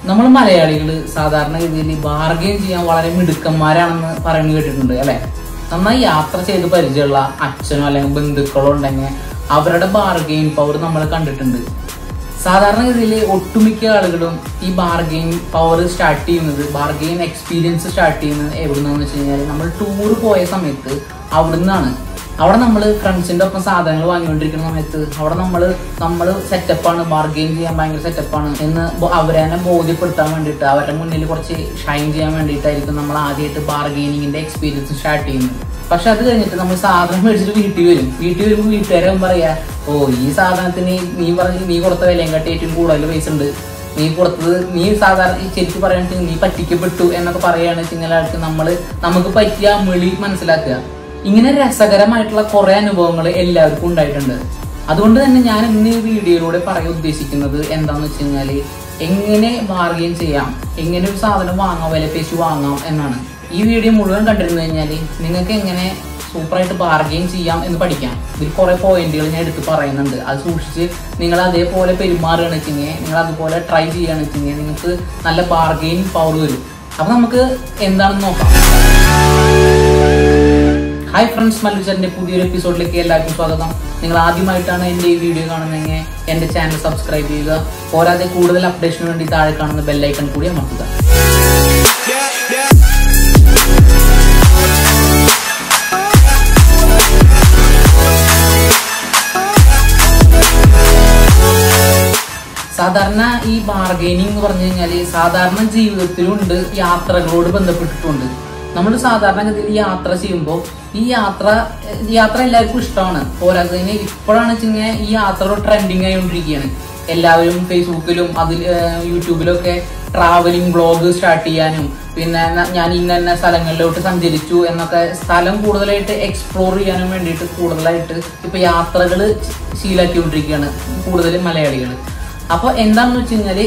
നമ്മൾ മലയാളികൾ സാധാരണഗതിയിൽ ബാർഗെയിൻ ചെയ്യാൻ വളരെ മിടുക്കന്മാരാണെന്ന് പറയുന്നത് കേട്ടിട്ടുണ്ട് അല്ലെ നന്നായി യാത്ര ചെയ്ത് പരിചയമുള്ള അച്ഛനോ അല്ലെങ്കിൽ ബന്ധുക്കളോ ഉണ്ടെങ്കിൽ അവരുടെ ബാർഗെയിൻ പവർ നമ്മൾ കണ്ടിട്ടുണ്ട് സാധാരണഗതിയിൽ ഒട്ടുമിക്ക ആളുകളും ഈ ബാർഗെയിൻ പവർ സ്റ്റാർട്ട് ചെയ്യുന്നത് ബാർഗെയിൻ എക്സ്പീരിയൻസ് സ്റ്റാർട്ട് ചെയ്യുന്നത് എവിടുന്നാന്ന് വെച്ച് കഴിഞ്ഞാൽ നമ്മൾ ടൂർ പോയ സമയത്ത് അവിടുന്നാണ് അവിടെ നമ്മൾ ഫ്രണ്ട്സിന്റെ ഒപ്പം സാധനങ്ങൾ വാങ്ങിക്കൊണ്ടിരിക്കുന്ന സമയത്ത് അവിടെ നമ്മൾ നമ്മൾ സെറ്റപ്പാണ് ബാർഗെയിൻ ചെയ്യാൻ ഭയങ്കര സെറ്റപ്പാണ് എന്ന് ബോ- അവരെ തന്നെ ബോധ്യപ്പെടുത്താൻ വേണ്ടിയിട്ട് അവരുടെ മുന്നിൽ കുറച്ച് ഷൈൻ ചെയ്യാൻ വേണ്ടിയിട്ടായിരിക്കും നമ്മൾ ആദ്യമായിട്ട് ബാർഗെയിനിങ്ങിന്റെ എക്സ്പീരിയൻസ് സ്റ്റാർട്ട് ചെയ്യുന്നത് പക്ഷെ അത് കഴിഞ്ഞിട്ട് നമ്മൾ സാധനം മേടിച്ചിട്ട് വീട്ടിൽ വരും വീട്ടിൽ വരുമ്പോൾ വീട്ടുകാരെ പറയാ ഓ ഈ സാധനത്തിന് നീ പറഞ്ഞ് നീ കൊടുത്ത വിലയും കാട്ടി ഏറ്റവും കൂടുതൽ പൈസ ഉണ്ട് നീ കൊടുത്തത് നീ സാധാരണ ഈ ശരിക്കും പറയുകയാണെങ്കിൽ നീ പറ്റിക്കപ്പെട്ടു എന്നൊക്കെ പറയുകയാണെന്ന് വെച്ചാൽ ആൾക്ക് നമ്മൾ നമുക്ക് പറ്റിയ ആ മെളി മനസ്സിലാക്കുക ഇങ്ങനെ രസകരമായിട്ടുള്ള കുറെ അനുഭവങ്ങൾ എല്ലാവർക്കും ഉണ്ടായിട്ടുണ്ട് അതുകൊണ്ട് തന്നെ ഞാൻ ഇന്ന് ഈ വീഡിയോയിലൂടെ പറയാൻ ഉദ്ദേശിക്കുന്നത് എന്താന്ന് വെച്ച് കഴിഞ്ഞാല് എങ്ങനെ ബാർഗെയിൻ ചെയ്യാം എങ്ങനെ ഒരു സാധനം വാങ്ങാം വിലപേശി വാങ്ങാം എന്നാണ് ഈ വീഡിയോ മുഴുവൻ കണ്ടിരുന്നു കഴിഞ്ഞാൽ നിങ്ങൾക്ക് എങ്ങനെ സൂപ്പറായിട്ട് ബാർഗെയിൻ ചെയ്യാം എന്ന് പഠിക്കാം ഇതിൽ കുറെ പോയിന്റുകൾ ഞാൻ എടുത്ത് പറയുന്നുണ്ട് അത് സൂക്ഷിച്ച് നിങ്ങൾ അതേപോലെ പെരുമാറുകയാണെന്ന് വെച്ചെങ്കിൽ നിങ്ങൾ അതുപോലെ ട്രൈ ചെയ്യുകയാണെന്ന് വെച്ചെങ്കിൽ നിങ്ങൾക്ക് നല്ല ബാർഗെയിൻ പവർ വരും അപ്പൊ നമുക്ക് എന്താണെന്ന് നോക്കാം ഹായ് ഫ്രണ്ട്സ് മല്ലുചറിന്റെ പുതിയൊരു എപ്പിസോഡിലേക്ക് എല്ലാവർക്കും സ്വാഗതം നിങ്ങൾ ആദ്യമായിട്ടാണ് എൻ്റെ ഈ വീഡിയോ കാണുന്നതെങ്കിൽ എൻ്റെ ചാനൽ സബ്സ്ക്രൈബ് ചെയ്യുക പോരാതെ കൂടുതൽ അപ്ഡേഷന് വേണ്ടി താഴെ കാണുന്ന ബെല്ലൈക്കൺ കൂടി അമർത്തുക സാധാരണ ഈ ബാർഗൈനിങ് എന്ന് പറഞ്ഞു കഴിഞ്ഞാല് സാധാരണ ജീവിതത്തിലുണ്ട് യാത്രകളോട് ബന്ധപ്പെട്ടിട്ടുണ്ട് നമ്മൾ സാധാരണഗതിയിൽ യാത്ര ചെയ്യുമ്പോൾ ഈ യാത്ര ഈ യാത്ര എല്ലാവർക്കും ഇഷ്ടമാണ് പോരാത്തതിന് ഇപ്പോഴാണ് വെച്ചാൽ ഈ യാത്ര ട്രെൻഡിങ് ആയിക്കൊണ്ടിരിക്കുകയാണ് എല്ലാവരും ഫേസ്ബുക്കിലും അതിൽ ഏഹ്, യൂട്യൂബിലൊക്കെ ട്രാവലിംഗ് ബ്ലോഗ് സ്റ്റാർട്ട് ചെയ്യാനും പിന്നെ ന- ഞാൻ ഇന്ന ഇന്ന സ്ഥലങ്ങളിലോട്ട് സഞ്ചരിച്ചു എന്നൊക്കെ സ്ഥലം കൂടുതലായിട്ട് എക്സ്പ്ലോർ ചെയ്യാനും വേണ്ടിയിട്ട് കൂടുതലായിട്ട് ഇപ്പൊ യാത്രകൾ ശീലാക്കിക്കൊണ്ടിരിക്കുകയാണ് കൂടുതലും മലയാളികൾ അപ്പോൾ എന്താണെന്ന് വെച്ച് കഴിഞ്ഞാല്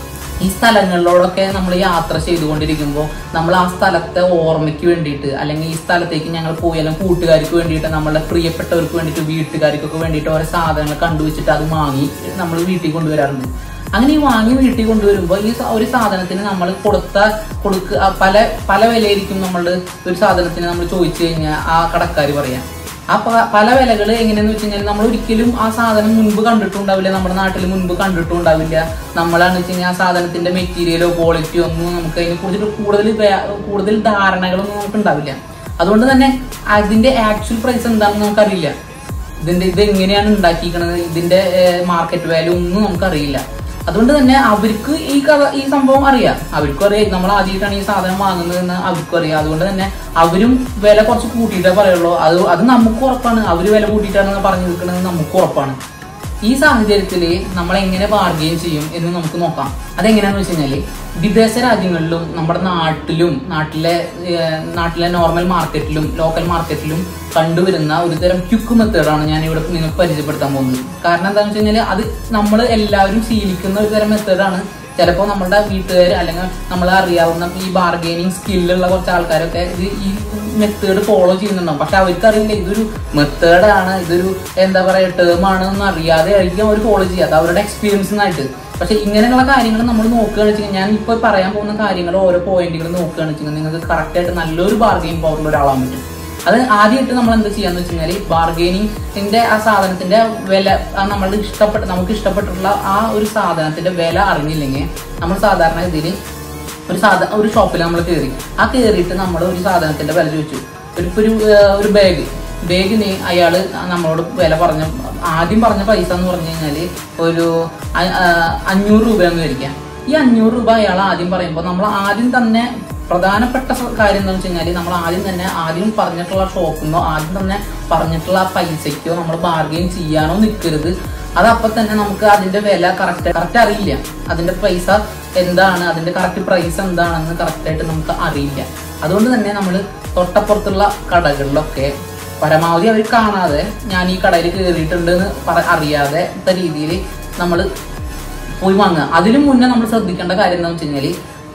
ഈ സ്ഥലങ്ങളിലോടൊക്കെ നമ്മൾ യാത്ര ചെയ്തുകൊണ്ടിരിക്കുമ്പോൾ നമ്മൾ ആ സ്ഥലത്തെ ഓർമ്മയ്ക്ക് വേണ്ടിയിട്ട് അല്ലെങ്കിൽ ഈ സ്ഥലത്തേക്ക് ഞങ്ങൾ പോയാലും കൂട്ടുകാർക്ക് വേണ്ടിയിട്ട് നമ്മളെ പ്രിയപ്പെട്ടവർക്ക് വേണ്ടിയിട്ട് വീട്ടുകാർക്കൊക്കെ വേണ്ടിയിട്ട് ഓരോ സാധനങ്ങൾ കണ്ടുവച്ചിട്ട് അത് വാങ്ങി നമ്മൾ വീട്ടിൽ കൊണ്ടുവരാറുണ്ട് അങ്ങനെ ഈ വാങ്ങി വീട്ടിൽ കൊണ്ടുവരുമ്പോൾ ഈ സ- ഒരു സാധനത്തിന് നമ്മൾ കൊടുത്ത കൊടുക്ക ആ പല പല വിലയായിരിക്കും നമ്മൾ ഒരു സാധനത്തിന് നമ്മൾ ചോദിച്ചു കഴിഞ്ഞാൽ ആ കടക്കാർ പറയാം ആ പ- പല വിലകൾ എങ്ങനെയാന്ന് വെച്ച് കഴിഞ്ഞാൽ നമ്മൾ ഒരിക്കലും ആ സാധനം മുൻപ് കണ്ടിട്ടുണ്ടാവില്ല നമ്മുടെ നാട്ടിൽ മുൻപ് കണ്ടിട്ടുണ്ടാവില്ല നമ്മളാന്ന് വെച്ച് കഴിഞ്ഞാൽ ആ സാധനത്തിന്റെ മെറ്റീരിയലോ ക്വാളിറ്റിയോ ഒന്നും നമുക്ക് അതിനെ കുറിച്ചിട്ട് കൂടുതൽ വേ- കൂടുതൽ ധാരണകളൊന്നും നമുക്ക് ഉണ്ടാവില്ല അതുകൊണ്ട് തന്നെ അതിന്റെ ആക്ച്വൽ പ്രൈസ് എന്താണെന്ന് നമുക്കറിയില്ല ഇതിന്റെ ഇത് എങ്ങനെയാണ് ഉണ്ടാക്കിയിരിക്കുന്നത് ഇതിന്റെ മാർക്കറ്റ് വാല്യൂ ഒന്നും നമുക്കറിയില്ല അതുകൊണ്ട് തന്നെ അവർക്ക് ഈ കഥ ഈ സംഭവം അറിയാം അവർക്കും അറിയാം നമ്മൾ ആദ്യമായിട്ടാണ് ഈ സാധനം വാങ്ങുന്നതെന്ന് അവർക്കും അറിയാം അതുകൊണ്ട് തന്നെ അവരും വില കുറച്ച് കൂട്ടിയിട്ടേ പറയുള്ളൂ അത് അത് നമുക്ക് ഉറപ്പാണ് അവര് വില കൂട്ടിയിട്ടാണ് പറഞ്ഞു നിൽക്കുന്നത് നമുക്ക് ഉറപ്പാണ് ഈ സാഹചര്യത്തിൽ നമ്മൾ എങ്ങനെ ബാർഗെയിൻ ചെയ്യും എന്ന് നമുക്ക് നോക്കാം അതെങ്ങനെയാന്ന് വെച്ച് കഴിഞ്ഞാല് വിദേശ രാജ്യങ്ങളിലും നമ്മുടെ നാട്ടിലും നാട്ടിലെ ഏഹ്, നാട്ടിലെ നോർമൽ മാർക്കറ്റിലും ലോക്കൽ മാർക്കറ്റിലും കണ്ടുവരുന്ന ഒരു തരം ക്യുക്ക് മെത്തേഡാണ് ഞാൻ ഇവിടെ നിങ്ങൾക്ക് പരിചയപ്പെടുത്താൻ പോകുന്നത് കാരണം എന്താണെന്ന് വെച്ച് കഴിഞ്ഞാൽ അത് നമ്മൾ എല്ലാവരും ശീലിക്കുന്ന ഒരു തരം മെത്തേഡാണ് ചിലപ്പോൾ നമ്മുടെ വീട്ടുകാർ അല്ലെങ്കിൽ നമ്മളെ അറിയാവുന്ന ഈ ബാർഗെയിനിങ് സ്കില്ലുള്ള കുറച്ച് ആൾക്കാരൊക്കെ ഇത് ഈ മെത്തേഡ് ഫോളോ ചെയ്യുന്നുണ്ടാവും പക്ഷെ അവർക്ക് അറിയില്ല ഇതൊരു മെത്തേഡാണ് ഇതൊരു എന്താ പറയുക ടേം ആണെന്ന് അറിയാതെ ആയിരിക്കും അവർ ഫോളോ ചെയ്യാത്ത അവരുടെ എക്സ്പീരിയൻസിനായിട്ട് പക്ഷെ ഇങ്ങനെയുള്ള കാര്യങ്ങൾ നമ്മൾ നോക്കുകയാണെന്ന് വെച്ചാൽ ഞാൻ ഇപ്പോൾ പറയാൻ പോകുന്ന കാര്യങ്ങൾ ഓരോ പോയിന്റുകൾ നോക്കുകയാണെന്ന് വെച്ചാൽ നിങ്ങൾക്ക് കറക്റ്റ് ആയിട്ട് നല്ലൊരു ബാർഗെയിൻ പവറുള്ള ഒരാളാൻ പറ്റും അത് ആദ്യമായിട്ട് നമ്മൾ എന്താ ചെയ്യാന്ന് വെച്ച് കഴിഞ്ഞാൽ ബാർഗെയിനിങ്ങിന്റെ ആ സാധനത്തിന്റെ വില ആ നമ്മളുടെ ഇഷ്ടപ്പെട്ട നമുക്ക് ഇഷ്ടപ്പെട്ടിട്ടുള്ള ആ ഒരു സാധനത്തിന്റെ വില അറിഞ്ഞില്ലെങ്കിൽ നമ്മൾ സാധാരണ ഇതിൽ ഒരു സാധ ഒരു ഷോപ്പിൽ നമ്മൾ കയറി ആ കയറിയിട്ട് നമ്മൾ ഒരു സാധനത്തിന്റെ വില ചോദിച്ചു ഒരു ഇപ്പൊ ഒരു ഏർ, ഒരു ബാഗ് ബാഗിന് അയാള് നമ്മളോട് വില പറഞ്ഞ ആദ്യം പറഞ്ഞ പൈസ എന്ന് പറഞ്ഞു കഴിഞ്ഞാല് ഒരു അ- ആ, അഞ്ഞൂറ് രൂപയെന്ന് വിചാരിക്കാം ഈ അഞ്ഞൂറ് രൂപ അയാൾ ആദ്യം പറയുമ്പോൾ നമ്മൾ ആദ്യം തന്നെ പ്രധാനപ്പെട്ട സ- കാര്യം എന്താണെന്ന് വെച്ച് കഴിഞ്ഞാൽ നമ്മൾ ആദ്യം തന്നെ ആദ്യം പറഞ്ഞിട്ടുള്ള ഷോപ്പിൽ നിന്നോ ആദ്യം തന്നെ പറഞ്ഞിട്ടുള്ള ആ പൈസയ്ക്കോ നമ്മൾ ബാർഗെയിൻ ചെയ്യാനോ നിൽക്കരുത് അത് അപ്പൊ തന്നെ നമുക്ക് അതിന്റെ വില കറക്റ്റ് കറക്റ്റ് അറിയില്ല അതിന്റെ പൈസ എന്താണ് അതിന്റെ കറക്റ്റ് പ്രൈസ് എന്താണെന്ന് കറക്റ്റ് ആയിട്ട് നമുക്ക് അറിയില്ല അതുകൊണ്ട് തന്നെ നമ്മൾ തൊട്ടപ്പുറത്തുള്ള കടകളിലൊക്കെ പരമാവധി അവർ കാണാതെ ഞാൻ ഈ കടയിൽ കയറിയിട്ടുണ്ട് എന്ന് പറ അറിയാതെ രീതിയിൽ നമ്മൾ പോയി വാങ്ങുക അതിനു മുന്നേ നമ്മൾ ശ്രദ്ധിക്കേണ്ട കാര്യം എന്താണെന്ന് വെച്ച് കഴിഞ്ഞാൽ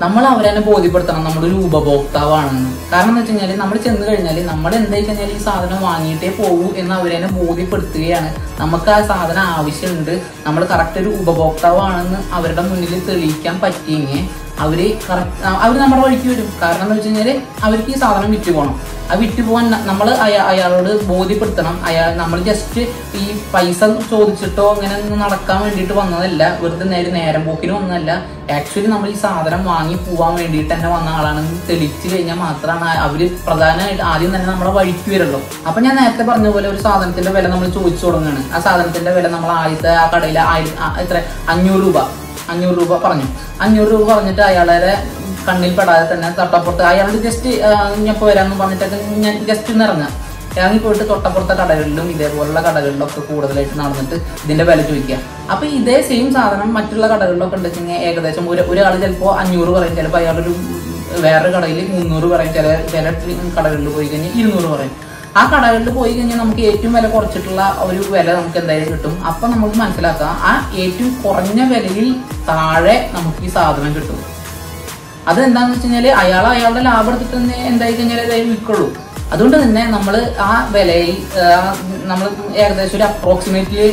നമ്മൾ അവരെ ബോധ്യപ്പെടുത്തണം നമ്മളൊരു ഉപഭോക്താവാണെന്ന് കാരണം എന്ന് വെച്ച് കഴിഞ്ഞാൽ നമ്മൾ ചെന്ന് കഴിഞ്ഞാൽ നമ്മൾ എന്തായി കഴിഞ്ഞാൽ ഈ സാധനം വാങ്ങിയിട്ടേ പോകൂ എന്ന് അവരെ ബോധ്യപ്പെടുത്തുകയാണ് നമുക്ക് ആ സാധനം ആവശ്യമുണ്ട് നമ്മൾ കറക്റ്റ് ഒരു ഉപഭോക്താവാണെന്ന് അവരുടെ മുന്നിൽ തെളിയിക്കാൻ പറ്റിയെങ്കിൽ അവര് കറക്റ്റ് അവർ നമ്മുടെ വഴിക്ക് വരും കാരണം എന്ന് വെച്ച് കഴിഞ്ഞാൽ അവർക്ക് ഈ സാധനം വിറ്റ് പോകണം ആ വിറ്റ് പോകാൻ നമ്മൾ അയാളോട് ബോധ്യപ്പെടുത്തണം അയാൾ നമ്മൾ ജസ്റ്റ് ഈ പൈസ ചോദിച്ചിട്ടോ അങ്ങനെ ഒന്നും നടക്കാൻ വേണ്ടിയിട്ട് വന്നതല്ല വെറുതെ നേരെ നേരം പോക്കിന് വന്നതല്ല ആക്ച്വലി നമ്മൾ ഈ സാധനം വാങ്ങി പോവാൻ വേണ്ടിയിട്ട് തന്നെ വന്ന ആളാണെന്ന് തെളിയിച്ചു കഴിഞ്ഞാൽ മാത്രമാണ് അവര് പ്രധാനമായിട്ട് ആദ്യം തന്നെ നമ്മളെ വഴിക്ക് വരുള്ളൂ അപ്പൊ ഞാൻ നേരത്തെ പറഞ്ഞ പോലെ ഒരു സാധനത്തിന്റെ വില നമ്മൾ ചോദിച്ചു തുടങ്ങുകയാണ് ആ സാധനത്തിന്റെ വില നമ്മൾ ആദ്യത്തെ ആ കടയിൽ ആയിരം ആ, എത്ര അഞ്ഞൂറ് രൂപ അഞ്ഞൂറ് രൂപ പറഞ്ഞു അഞ്ഞൂറ് രൂപ പറഞ്ഞിട്ട് അയാളെ കണ്ണിൽ പെടാതെ തന്നെ തൊട്ടപ്പുറത്ത് അയാളോട് ജസ്റ്റ് ഞപ്പോൾ വരാമെന്ന് പറഞ്ഞിട്ടൊക്കെ ഞാൻ ജസ്റ്റ് ഒന്ന് ഇറങ്ങാം ഇറങ്ങി പോയിട്ട് തൊട്ടപ്പുറത്തെ കടകളിലും ഇതേപോലുള്ള കടകളിലും ഒക്കെ കൂടുതലായിട്ട് നടന്നിട്ട് ഇതിന്റെ വില ചോദിക്കുക അപ്പൊ ഇതേ സെയിം സാധനം മറ്റുള്ള കടകളിലൊക്കെ ഉണ്ടെങ്കിൽ ഏകദേശം ഒരു ഒരാൾ ചിലപ്പോൾ അഞ്ഞൂറ് പറയും ചിലപ്പോൾ അയാളൊരു വേറൊരു കടയിൽ മുന്നൂറ് പറയും ചില ചില കടകളിൽ പോയി കഴിഞ്ഞാൽ ഇരുന്നൂറ് പറയും ആ കടകളിൽ പോയി കഴിഞ്ഞാൽ നമുക്ക് ഏറ്റവും വില കുറച്ചിട്ടുള്ള ഒരു വില നമുക്ക് എന്തായാലും കിട്ടും അപ്പൊ നമുക്ക് മനസ്സിലാക്കാം ആ ഏറ്റവും കുറഞ്ഞ വിലയിൽ താഴെ നമുക്ക് ഈ സാധനം കിട്ടും അത് എന്താണെന്ന് വെച്ച് കഴിഞ്ഞാൽ അയാൾ അയാളുടെ ലാഭം എടുത്തിട്ട് തന്നെ എന്തായി കഴിഞ്ഞാൽ അതായത് വിൽക്കുള്ളൂ അതുകൊണ്ട് തന്നെ നമ്മൾ ആ വിലയിൽ നമ്മൾ ഏകദേശം ഒരു അപ്രോക്സിമേറ്റ്ലി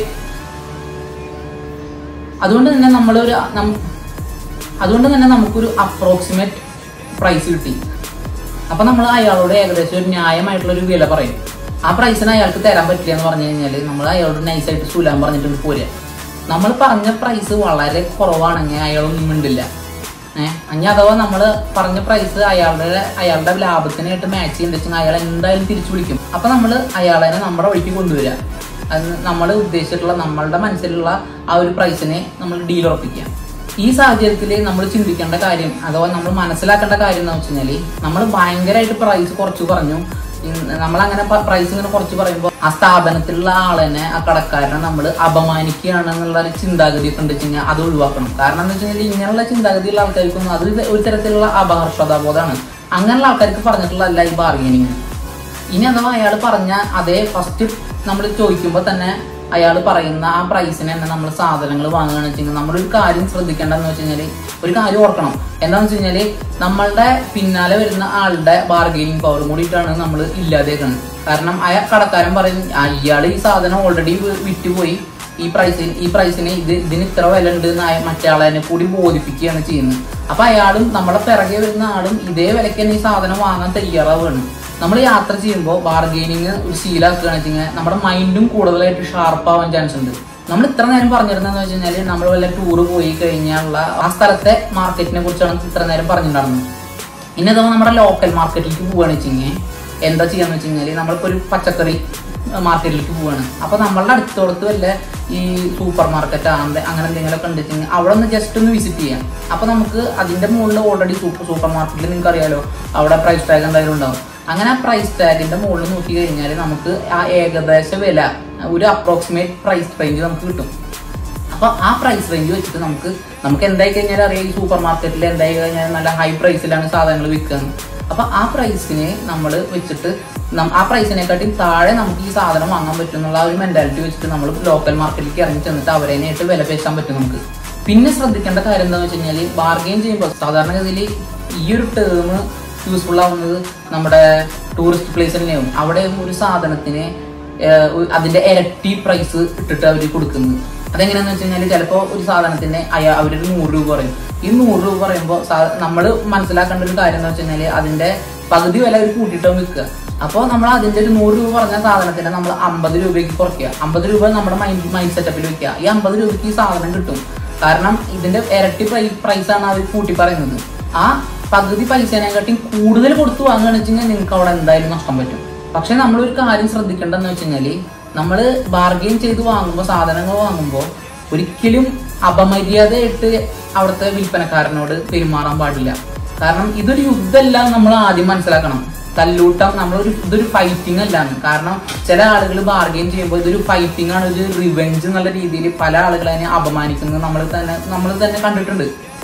അതുകൊണ്ട് തന്നെ നമ്മളൊരു നം- അതുകൊണ്ട് തന്നെ നമുക്കൊരു അപ്രോക്സിമേറ്റ് പ്രൈസ് കിട്ടി അപ്പൊ നമ്മൾ അയാളോട് ഏകദേശം ഒരു ന്യായമായിട്ടുള്ള ഒരു വില പറയും ആ പ്രൈസിന് അയാൾക്ക് തരാൻ പറ്റില്ല എന്ന് പറഞ്ഞു കഴിഞ്ഞാൽ നമ്മൾ അയാളോട് നൈസായിട്ട് സുലാൻ പറഞ്ഞിട്ട് പോരുക നമ്മൾ പറഞ്ഞ പ്രൈസ് വളരെ കുറവാണെങ്കിൽ അയാളൊന്നും മിണ്ടില്ല ഏഹ് അഞ്ഞ അഥവാ നമ്മൾ പറഞ്ഞ പ്രൈസ് അയാളുടെ അയാളുടെ ലാഭത്തിനായിട്ട് മാച്ച് ചെയ്യുന്ന അയാൾ എന്തായാലും തിരിച്ചു വിളിക്കും അപ്പൊ നമ്മൾ അയാളെ നമ്മുടെ വഴിക്ക് കൊണ്ടുവരിക അത് നമ്മൾ ഉദ്ദേശിച്ചിട്ടുള്ള നമ്മളുടെ മനസ്സിലുള്ള ആ ഒരു പ്രൈസിനെ നമ്മൾ ഡീൽ ഉറപ്പിക്കുക ഈ സാഹചര്യത്തിൽ നമ്മൾ ചിന്തിക്കേണ്ട കാര്യം അഥവാ നമ്മൾ മനസ്സിലാക്കേണ്ട കാര്യം എന്ന് വെച്ച് കഴിഞ്ഞാൽ നമ്മൾ ഭയങ്കരമായിട്ട് പ്രൈസ് കുറച്ച് പറഞ്ഞു നമ്മൾ അങ്ങനെ പ്രൈസ് ഇങ്ങനെ കുറച്ച് പറയുമ്പോൾ ആ സ്ഥാപനത്തിലുള്ള ആളെന്നെ ആ കടക്കാരനെ നമ്മൾ അപമാനിക്കുകയാണ് എന്നുള്ള ഒരു ചിന്താഗതി ഒക്കെ ഉണ്ട് കഴിഞ്ഞാൽ അത് ഒഴിവാക്കണം കാരണം എന്താ വെച്ച് കഴിഞ്ഞാൽ ഇങ്ങനെയുള്ള ചിന്താഗതിയുള്ള ആൾക്കാർക്കൊന്നും അത് ഒരു തരത്തിലുള്ള അപഹർഷതാബോധമാണ് അങ്ങനെയുള്ള ആൾക്കാർക്ക് പറഞ്ഞിട്ടുള്ളതല്ല ഈ ബാർഗനിങ് ഇനി അഥവാ അയാൾ പറഞ്ഞ അതേ ഫസ്റ്റ് നമ്മൾ ചോദിക്കുമ്പോൾ തന്നെ അയാൾ പറയുന്ന ആ പ്രൈസിന് തന്നെ നമ്മൾ സാധനങ്ങൾ വാങ്ങുകയാണെന്ന് വെച്ചാൽ നമ്മളൊരു കാര്യം ശ്രദ്ധിക്കേണ്ടതെന്ന് വെച്ച് കഴിഞ്ഞാൽ ഒരു കാര്യം ഓർക്കണം എന്താണെന്ന് വെച്ച് കഴിഞ്ഞാൽ നമ്മളുടെ പിന്നാലെ വരുന്ന ആളുടെ ബാർഗെയിനിങ് പവർ കൂടിയിട്ടാണ് നമ്മൾ ഇല്ലാതേക്കുന്നത് കാരണം അയാൾ കടക്കാരൻ പറയും അയാൾ ഈ സാധനം ഓൾറെഡി വിറ്റുപോയി ഈ പ്രൈസിന് ഈ പ്രൈസിന് ഇത് ഇതിന് ഇത്ര വില ഉണ്ട് എന്ന് അയ- മറ്റേ ആളെ കൂടി ബോധിപ്പിക്കുകയാണ് ചെയ്യുന്നത് അപ്പൊ അയാളും നമ്മുടെ പിറകെ വരുന്ന ആളും ഇതേ വിലയ്ക്ക് തന്നെ ഈ സാധനം വാങ്ങാൻ തയ്യാറാവുകയാണ് നമ്മൾ യാത്ര ചെയ്യുമ്പോൾ ബാർഗെയിനിങ് ഒരു ശീലമാക്കുകയാണ് വെച്ചാൽ നമ്മുടെ മൈൻഡും കൂടുതലായിട്ട് ഷാർപ്പ് ആവാൻ ചാൻസ് ഉണ്ട് നമ്മൾ ഇത്ര നേരം പറഞ്ഞിരുന്നതെന്ന് വെച്ച് കഴിഞ്ഞാൽ നമ്മൾ വല്ല ടൂറ് പോയി കഴിഞ്ഞാലുള്ള ആ സ്ഥലത്തെ മാർക്കറ്റിനെ കുറിച്ചാണ് ഇത്ര നേരം പറഞ്ഞിട്ടുണ്ടായിരുന്നത് ഇനി അഥവാ നമ്മുടെ ലോക്കൽ മാർക്കറ്റിലേക്ക് പോവുകയാണ് വെച്ചെങ്കിൽ എന്താ ചെയ്യാന്ന് വെച്ച് കഴിഞ്ഞാൽ നമ്മളിപ്പോ ഒരു പച്ചക്കറി മാർക്കറ്റിലേക്ക് പോവാണ് അപ്പൊ നമ്മളുടെ അടുത്തോടത്ത് വല്ല ഈ സൂപ്പർ മാർക്കറ്റ് അങ്ങനെ അങ്ങനെ എന്തെങ്കിലുമൊക്കെ ഉണ്ട് വെച്ചെങ്കിൽ അവിടെ ഒന്ന് ജസ്റ്റ് ഒന്ന് വിസിറ്റ് ചെയ്യാം അപ്പൊ നമുക്ക് അതിന്റെ മുകളിൽ ഓൾറെഡി സൂപ്പർ സൂപ്പർ മാർക്കറ്റിൽ നിങ്ങൾക്ക് അറിയാലോ അവിടെ പ്രൈസ് ടാഗ് എന്തായാലും ഉണ്ടാവും അങ്ങനെ ആ പ്രൈസ് ടാഗിന്റെ മുകളിൽ നോക്കി കഴിഞ്ഞാൽ നമുക്ക് ആ ഏകദേശ വില ഒരു അപ്രോക്സിമേറ്റ് പ്രൈസ് റേഞ്ച് നമുക്ക് കിട്ടും അപ്പൊ ആ പ്രൈസ് റേഞ്ച് വെച്ചിട്ട് നമുക്ക് നമുക്ക് എന്തായി കഴിഞ്ഞാൽ അറിയാം ഈ സൂപ്പർ മാർക്കറ്റിൽ എന്തായി കഴിഞ്ഞാൽ നല്ല ഹൈ പ്രൈസിലാണ് സാധനങ്ങൾ വിൽക്കുന്നത് അപ്പൊ ആ പ്രൈസിനെ നമ്മൾ വെച്ചിട്ട് നം- ആ പ്രൈസിനെക്കാട്ടി താഴെ നമുക്ക് ഈ സാധനം വാങ്ങാൻ പറ്റും എന്നുള്ള ആ ഒരു മെന്റാലിറ്റി വെച്ചിട്ട് നമ്മൾ ലോക്കൽ മാർക്കറ്റിലേക്ക് ഇറങ്ങി ചെന്നിട്ട് അവരേനായിട്ട് വില പേശാൻ പറ്റും നമുക്ക് പിന്നെ ശ്രദ്ധിക്കേണ്ട കാര്യം എന്താണെന്ന് വെച്ച് കഴിഞ്ഞാൽ ബാർഗെയിൻ ചെയ്യുമ്പോൾ സാധാരണഗതിയിൽ ഈ ഒരു ടേം യൂസ്ഫുൾ ആവുന്നത് നമ്മുടെ ടൂറിസ്റ്റ് പ്ലേസ് തന്നെയാവും അവിടെ ഒരു സാധനത്തിന് ഏഹ് ഒരു- അതിന്റെ ഇരട്ടി പ്രൈസ് ഇട്ടിട്ട് അവർ കൊടുക്കുന്നത് അതെങ്ങനെയാന്ന് വെച്ച് കഴിഞ്ഞാൽ ചിലപ്പോൾ ഒരു സാധനത്തിന് അയാ അവരൊരു നൂറ് രൂപ പറയും ഈ നൂറ് രൂപ പറയുമ്പോൾ നമ്മൾ മനസ്സിലാക്കേണ്ട ഒരു കാര്യം എന്ന് വെച്ച് കഴിഞ്ഞാൽ അതിന്റെ പകുതി വില അവർ കൂട്ടിയിട്ടോ വിൽക്കുക അപ്പോൾ നമ്മൾ അതിന്റെ ഒരു നൂറ് രൂപ പറഞ്ഞ സാധനത്തിന് നമ്മൾ അമ്പത് രൂപയ്ക്ക് കുറയ്ക്കുക അമ്പത് രൂപ നമ്മുടെ മൈൻഡ് മൈൻഡ് സെറ്റപ്പിൽ വെക്കുക ഈ അമ്പത് രൂപയ്ക്ക് ഈ സാധനം കിട്ടും കാരണം ഇതിന്റെ ഇരട്ടി പ്രൈസ് ആണ് അവർ കൂട്ടി പറയുന്നത് ആ പകുതി പൈസേനെക്കാട്ടി കൂടുതൽ കൊടുത്ത് വാങ്ങുകയാണെന്ന് വെച്ച് കഴിഞ്ഞാൽ നിങ്ങൾക്ക് അവിടെ എന്തായാലും നഷ്ടം പറ്റും പക്ഷെ നമ്മളൊരു കാര്യം ശ്രദ്ധിക്കേണ്ടതെന്ന് വെച്ച് കഴിഞ്ഞാല് നമ്മൾ ബാർഗെയിൻ ചെയ്ത് വാങ്ങുമ്പോൾ സാധനങ്ങൾ വാങ്ങുമ്പോൾ ഒരിക്കലും അപമര്യാദയായിട്ട് അവിടുത്തെ വിൽപ്പനക്കാരനോട് പെരുമാറാൻ പാടില്ല കാരണം ഇതൊരു യുദ്ധമല്ല എന്ന് നമ്മൾ ആദ്യം മനസ്സിലാക്കണം തല്ലൂട്ടം നമ്മളൊരു ഇതൊരു ഫൈറ്റിംഗ് അല്ലാന്ന് കാരണം ചില ആളുകൾ ബാർഗെയിൻ ചെയ്യുമ്പോൾ ഇതൊരു ഫൈറ്റിംഗ് ആണ് ഒരു റിവെഞ്ച് എന്നുള്ള രീതിയിൽ പല ആളുകളെ അതിനെ അപമാനിക്കുന്നത് നമ്മൾ തന്നെ നമ്മൾ തന്നെ കണ്ടിട്ടുണ്ട്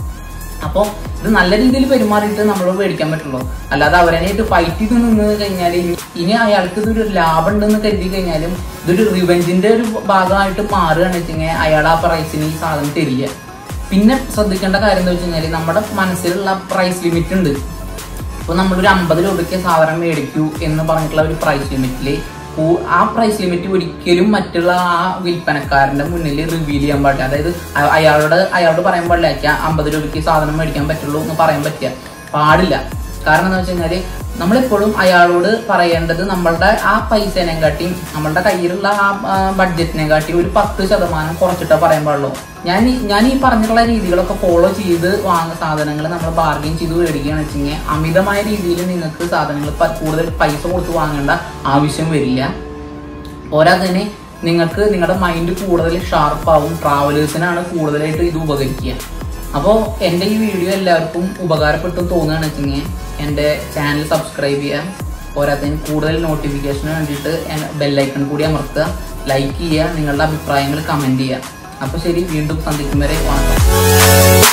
അപ്പോൾ ഇത് നല്ല രീതിയിൽ പെരുമാറിയിട്ട് നമ്മൾ മേടിക്കാൻ പറ്റുള്ളൂ അല്ലാതെ അവരനായിട്ട് ഫൈറ്റ് ചെയ്ത് നിന്ന് കഴിഞ്ഞാൽ ഇനി അയാൾക്ക് ഇതൊരു ലാഭം ഉണ്ടെന്ന് കരുതി കഴിഞ്ഞാലും ഇതൊരു റിവെഞ്ചിന്റെ ഒരു ഭാഗമായിട്ട് മാറുകയാണെന്ന് വെച്ച് കഴിഞ്ഞാൽ അയാൾ ആ പ്രൈസിന് ഈ സാധനം തരില്ല പിന്നെ ശ്രദ്ധിക്കേണ്ട കാര്യം എന്താ വെച്ച് കഴിഞ്ഞാൽ നമ്മുടെ മനസ്സിലുള്ള പ്രൈസ് ലിമിറ്റ് ഉണ്ട് ഇപ്പോൾ നമ്മളൊരു അമ്പത് രൂപയ്ക്ക് സാധനം മേടിക്കൂ എന്ന് പറഞ്ഞിട്ടുള്ള ഒരു പ്രൈസ് ലിമിറ്റിൽ ആ പ്രൈസ് ലിമിറ്റ് ഒരിക്കലും മറ്റുള്ള ആ വിൽപ്പനക്കാരന്റെ മുന്നിൽ റിവീൽ ചെയ്യാൻ പാടില്ല അതായത് അ- അയാളോട് അയാളോട് പറയാൻ പാടില്ല "എനിക്ക് അമ്പത് രൂപയ്ക്ക് സാധനം മേടിക്കാൻ പറ്റുള്ളൂ എന്ന് പറയാൻ പറ്റില്ല പാടില്ല കാരണം എന്താ വെച്ച് കഴിഞ്ഞാല് നമ്മളെപ്പോഴും അയാളോട് പറയേണ്ടത് നമ്മളുടെ ആ പൈസേനെ കാട്ടിയും നമ്മളുടെ കയ്യിലുള്ള ആ ബഡ്ജറ്റിനെ കാട്ടി ഒരു പത്ത് ശതമാനം കുറച്ചിട്ടേ പറയാൻ പാടുള്ളൂ ഞാൻ ഈ- ഞാൻ ഈ പറഞ്ഞിട്ടുള്ള രീതികളൊക്കെ ഫോളോ ചെയ്ത് വാങ്ങുന്ന സാധനങ്ങൾ നമ്മൾ ബാർഗെയിൻ ചെയ്ത് മേടിക്കുകയാണെന്ന് വെച്ച് കഴിഞ്ഞാൽ അമിതമായ രീതിയിൽ നിങ്ങൾക്ക് സാധനങ്ങൾ പ- കൂടുതൽ പൈസ കൊടുത്ത് വാങ്ങേണ്ട ആവശ്യം വരില്ല പോരാത്തതിന് നിങ്ങൾക്ക് നിങ്ങളുടെ മൈൻഡ് കൂടുതൽ ഷാർപ്പാവും ട്രാവലേഴ്സിനാണ് കൂടുതലായിട്ട് ഇത് ഉപകരിക്കുക അപ്പോൾ എൻ്റെ ഈ വീഡിയോ എല്ലാവർക്കും ഉപകാരപ്പെട്ടു തോന്നുകയാണെന്ന് വെച്ചെങ്കിൽ എൻ്റെ ചാനൽ സബ്സ്ക്രൈബ് ചെയ്യുക പോരാത്തതിന് കൂടുതൽ നോട്ടിഫിക്കേഷന് വേണ്ടിയിട്ട് ബെല്ലൈക്കൺ കൂടി അമർത്തുക ലൈക്ക് ചെയ്യുക നിങ്ങളുടെ അഭിപ്രായങ്ങൾ കമൻറ്റ് ചെയ്യുക അപ്പോൾ ശരി വീണ്ടും സന്ധിക്കും വരെ വണക്കം